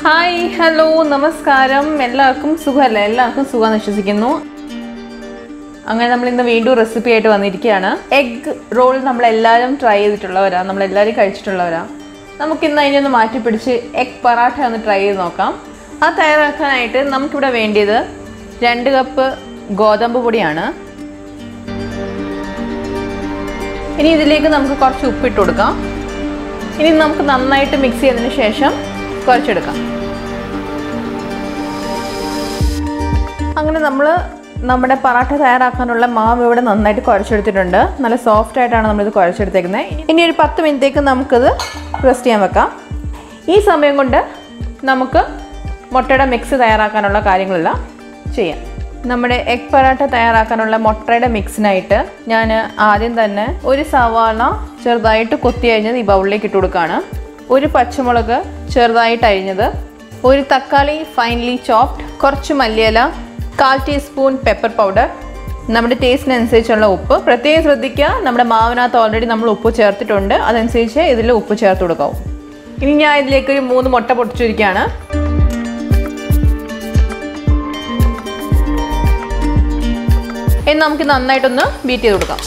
hi hello നമസ്കാരം എല്ലാവർക്കും സുഖമല്ലേ എല്ലാവർക്കും സുഖമെന്ന് വിശ്വസിക്കുന്നു അങ്ങനെ നമ്മൾ ഇന്ന് വീണ്ടും റെസിപ്പി ആയിട്ട് വന്നിരിക്കുകയാണ് എഗ് റോൾ നമ്മളെല്ലാവരും ട്രൈ ചെയ്തിട്ടുള്ളവരാ നമ്മളെല്ലാവരും കഴിച്ചിട്ടുള്ളവരാ നമുക്കിന്ന് അതിനൊന്ന് മാറ്റി പിടിച്ച് എഗ് പറാഠ ഒന്ന് ട്രൈ ചെയ്ത് നോക്കാം അത് തയ്യാറാക്കാനായിട്ട് നമുക്കിവിടെ വേണ്ടിയത് രണ്ട് കപ്പ് ഗോതമ്പ് പൊടിയാണ് ഇനി ഇതിലേക്ക് നമുക്ക് കുറച്ച് ഉപ്പിട്ട് കൊടുക്കാം ഇനി നമുക്ക് നന്നായിട്ട് മിക്സ് ചെയ്തതിന് ശേഷം കുറച്ചെടുക്കാം അങ്ങനെ നമ്മൾ നമ്മുടെ പറാട്ട തയ്യാറാക്കാനുള്ള മാവ് ഇവിടെ നന്നായിട്ട് കുഴച്ചെടുത്തിട്ടുണ്ട് നല്ല സോഫ്റ്റ് ആയിട്ടാണ് നമ്മളിത് കുഴച്ചെടുത്തേക്കുന്നത് ഇനി ഒരു പത്ത് മിനിറ്റേക്ക് നമുക്കിത് റെസ്റ്റ് ചെയ്യാൻ വെക്കാം ഈ സമയം കൊണ്ട് നമുക്ക് മുട്ടയുടെ മിക്സ് തയ്യാറാക്കാനുള്ള കാര്യങ്ങളെല്ലാം ചെയ്യാം നമ്മുടെ എഗ് പറാട്ട തയ്യാറാക്കാനുള്ള മുട്ടയുടെ മിക്സിനായിട്ട് ഞാൻ ആദ്യം തന്നെ ഒരു സവാള ചെറുതായിട്ട് കൊത്തി അരിഞ്ഞത് ഈ ബൗളിലേക്ക് ഇട്ട് കൊടുക്കുകയാണ് ഒരു പച്ചമുളക് ചെറുതായിട്ട് അരിഞ്ഞത് ഒരു തക്കാളി ഫൈനലി ചോപ്ഡ് കുറച്ച് മല്ലിയില കാൽ ടീസ്പൂൺ പെപ്പർ പൗഡർ നമ്മുടെ ടേസ്റ്റിനനുസരിച്ചുള്ള ഉപ്പ് പ്രത്യേകം ശ്രദ്ധിക്കുക നമ്മുടെ മാവിനകത്ത് ഓൾറെഡി നമ്മൾ ഉപ്പ് ചേർത്തിട്ടുണ്ട് അതനുസരിച്ച് ഇതിൽ ഉപ്പ് ചേർത്ത് കൊടുക്കാവും ഇനി ഞാൻ ഇതിലേക്ക് ഒരു മൂന്ന് മുട്ട പൊട്ടിച്ചിരിക്കുകയാണ് ഇനി നമുക്ക് നന്നായിട്ടൊന്ന് ബീറ്റ് ചെയ്ത് കൊടുക്കാം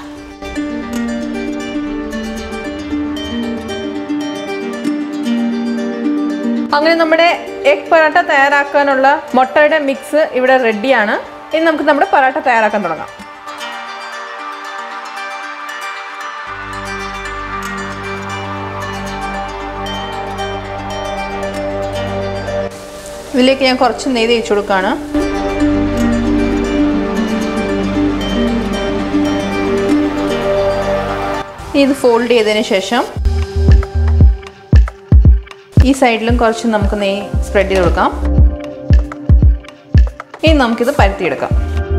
അങ്ങനെ നമ്മുടെ എഗ് പറാട്ട തയ്യാറാക്കാനുള്ള മുട്ടയുടെ മിക്സ് ഇവിടെ റെഡിയാണ് ഇനി നമുക്ക് നമ്മുടെ പറാട്ട തയ്യാറാക്കാൻ തുടങ്ങാം ഇതിലേക്ക് ഞാൻ കുറച്ച് നെയ്യ് തേച്ച് കൊടുക്കുകയാണ് ഇത് ഫോൾഡ് ചെയ്തതിന് ശേഷം ഈ സൈഡിലും കുറച്ച് നമുക്ക് നെയ്യ് സ്പ്രെഡ് ചെയ്ത് കൊടുക്കാം ഇനി നമുക്കിത് പരത്തിയെടുക്കാം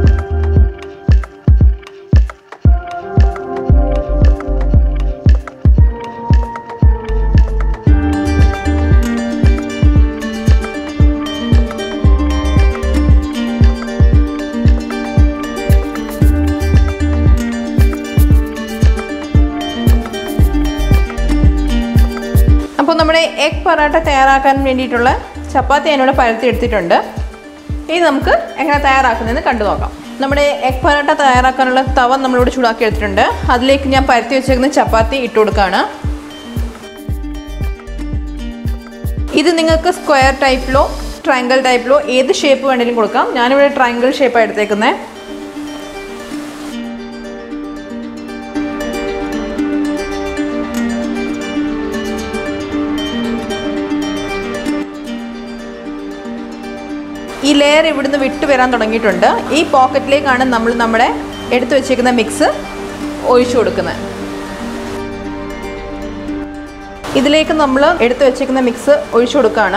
അപ്പോൾ നമ്മുടെ എഗ് പൊറോട്ട തയ്യാറാക്കാൻ വേണ്ടിയിട്ടുള്ള ചപ്പാത്തി അതിനോട് പരത്തി എടുത്തിട്ടുണ്ട് ഇനി നമുക്ക് എങ്ങനെ തയ്യാറാക്കുന്നതെന്ന് കണ്ടു നോക്കാം നമ്മുടെ എഗ് പൊറോട്ട തയ്യാറാക്കാനുള്ള തവ നമ്മളിവിടെ ചൂടാക്കി എടുത്തിട്ടുണ്ട് അതിലേക്ക് ഞാൻ പരത്തി വെച്ചേക്കുന്ന ചപ്പാത്തി ഇട്ട് കൊടുക്കുകയാണ് ഇത് നിങ്ങൾക്ക് സ്ക്വയർ ടൈപ്പിലോ ട്രയാങ്കിൾ ടൈപ്പിലോ ഏത് ഷേപ്പ് വേണമെങ്കിലും കൊടുക്കാം ഞാനിവിടെ ട്രയാങ്കിൾ ഷേപ്പാണ് എടുത്തേക്കുന്നത് ഈ ലെയർ ഇവിടുന്ന് വിട്ടു വരാൻ തുടങ്ങിയിട്ടുണ്ട് ഈ പോക്കറ്റിലേക്കാണ് നമ്മൾ നമ്മുടെ എടുത്തു വെച്ചേക്കുന്ന മിക്സ് ഒഴിച്ചു കൊടുക്കുന്നത് ഇതിലേക്ക് നമ്മൾ എടുത്തു വെച്ചേക്കുന്ന മിക്സ് ഒഴിച്ചു കൊടുക്കുകയാണ്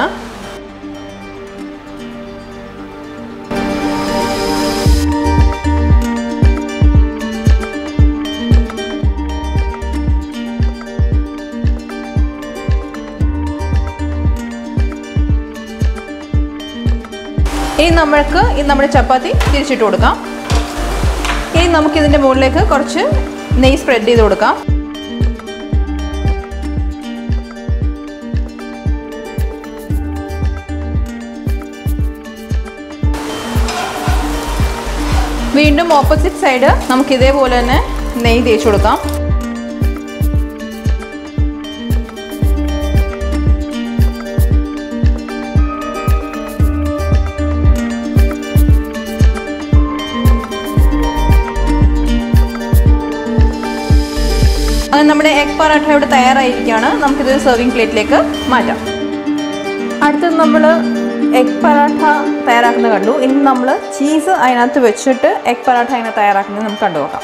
ഇനി നമ്മൾക്ക് ഈ നമ്മുടെ ചപ്പാത്തി തിരിച്ചിട്ട് കൊടുക്കാം ഇനി നമുക്ക് ഇതിൻ്റെ മുകളിലേക്ക് കുറച്ച് നെയ്യ് സ്പ്രെഡ് ചെയ്ത് കൊടുക്കാം വീണ്ടും ഓപ്പോസിറ്റ് സൈഡ് നമുക്ക് ഇതേപോലെ തന്നെ നെയ്യ് തേച്ച് കൊടുക്കാം അങ്ങനെ നമ്മുടെ എഗ് പറാട്ട ഇവിടെ തയ്യാറായിരിക്കുകയാണ് നമുക്കിത് സെർവിങ് പ്ലേറ്റിലേക്ക് മാറ്റാം അടുത്തത് നമ്മൾ എഗ് പറാട്ട തയ്യാറാക്കുന്നത് കണ്ടു ഇനി നമ്മൾ ചീസ് അതിനകത്ത് വെച്ചിട്ട് എഗ് പറാട്ട എങ്ങനെ തയ്യാറാക്കുന്നത് നമുക്ക് കണ്ടു നോക്കാം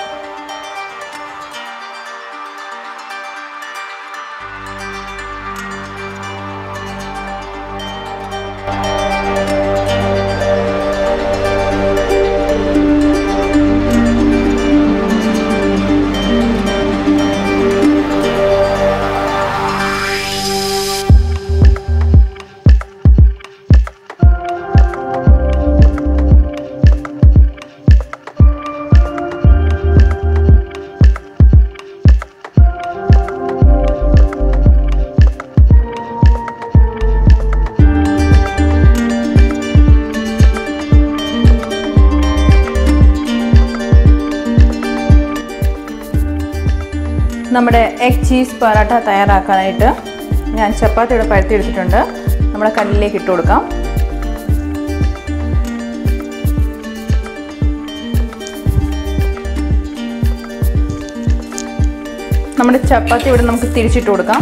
നമ്മുടെ എഗ് ചീസ് പൊറാട്ട തയ്യാറാക്കാനായിട്ട് ഞാൻ ചപ്പാത്തി ഇവിടെ പരത്തി എടുത്തിട്ടുണ്ട് നമ്മുടെ കല്ലിലേക്ക് ഇട്ട് കൊടുക്കാം നമ്മുടെ ചപ്പാത്തി ഇവിടെ നമുക്ക് തിരിച്ചിട്ട് കൊടുക്കാം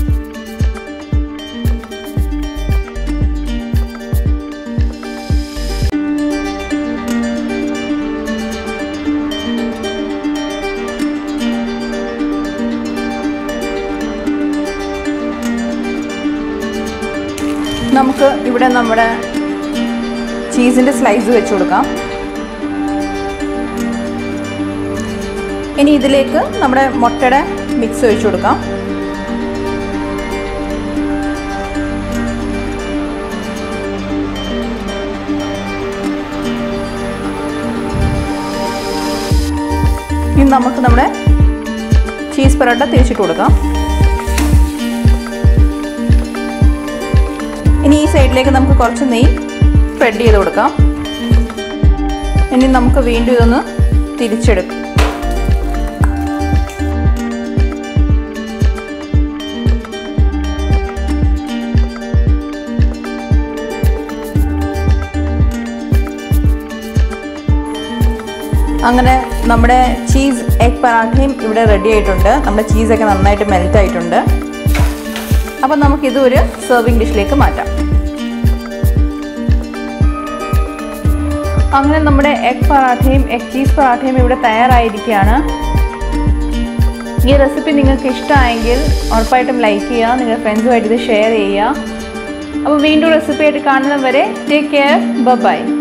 നമുക്ക് ഇവിടെ നമ്മുടെ ചീസിൻ്റെ സ്ലൈസ് വെച്ച് കൊടുക്കാം ഇനി ഇതിലേക്ക് നമ്മുടെ മുട്ടയുടെ മിക്സ് ഒഴിച്ചു കൊടുക്കാം ഇനി നമുക്ക് നമ്മുടെ ചീസ് പൊറോട്ട തിരിച്ചിട്ട് കൊടുക്കാം ഇനി ഈ സൈഡിലേക്ക് നമുക്ക് കുറച്ച് നെയ്യ് സ്പ്രെഡ് ചെയ്ത് കൊടുക്കാം ഇനി നമുക്ക് വീണ്ടും ഇതൊന്ന് തിരിച്ചെടുക്കാം അങ്ങനെ നമ്മുടെ ചീസ് എഗ് പറാഠയും ഇവിടെ റെഡി ആയിട്ടുണ്ട് നമ്മുടെ ചീസൊക്കെ നന്നായിട്ട് മെൽറ്റ് ആയിട്ടുണ്ട് അപ്പം നമുക്കിത് ഒരു സെർവിങ് ഡിഷിലേക്ക് മാറ്റാം അങ്ങനെ നമ്മുടെ എഗ് പറാഠയും എഗ് ചീസ് പറാഠയും ഇവിടെ തയ്യാറായിരിക്കുകയാണ് ഈ റെസിപ്പി നിങ്ങൾക്ക് ഇഷ്ടമായെങ്കിൽ ഉറപ്പായിട്ടും ലൈക്ക് ചെയ്യുക നിങ്ങളുടെ ഫ്രണ്ട്സുമായിട്ട് ഇത് ഷെയർ ചെയ്യുക അപ്പോൾ വീണ്ടും റെസിപ്പി ആയിട്ട് കാണുന്നവരെ ടേക്ക് കെയർ ബൈ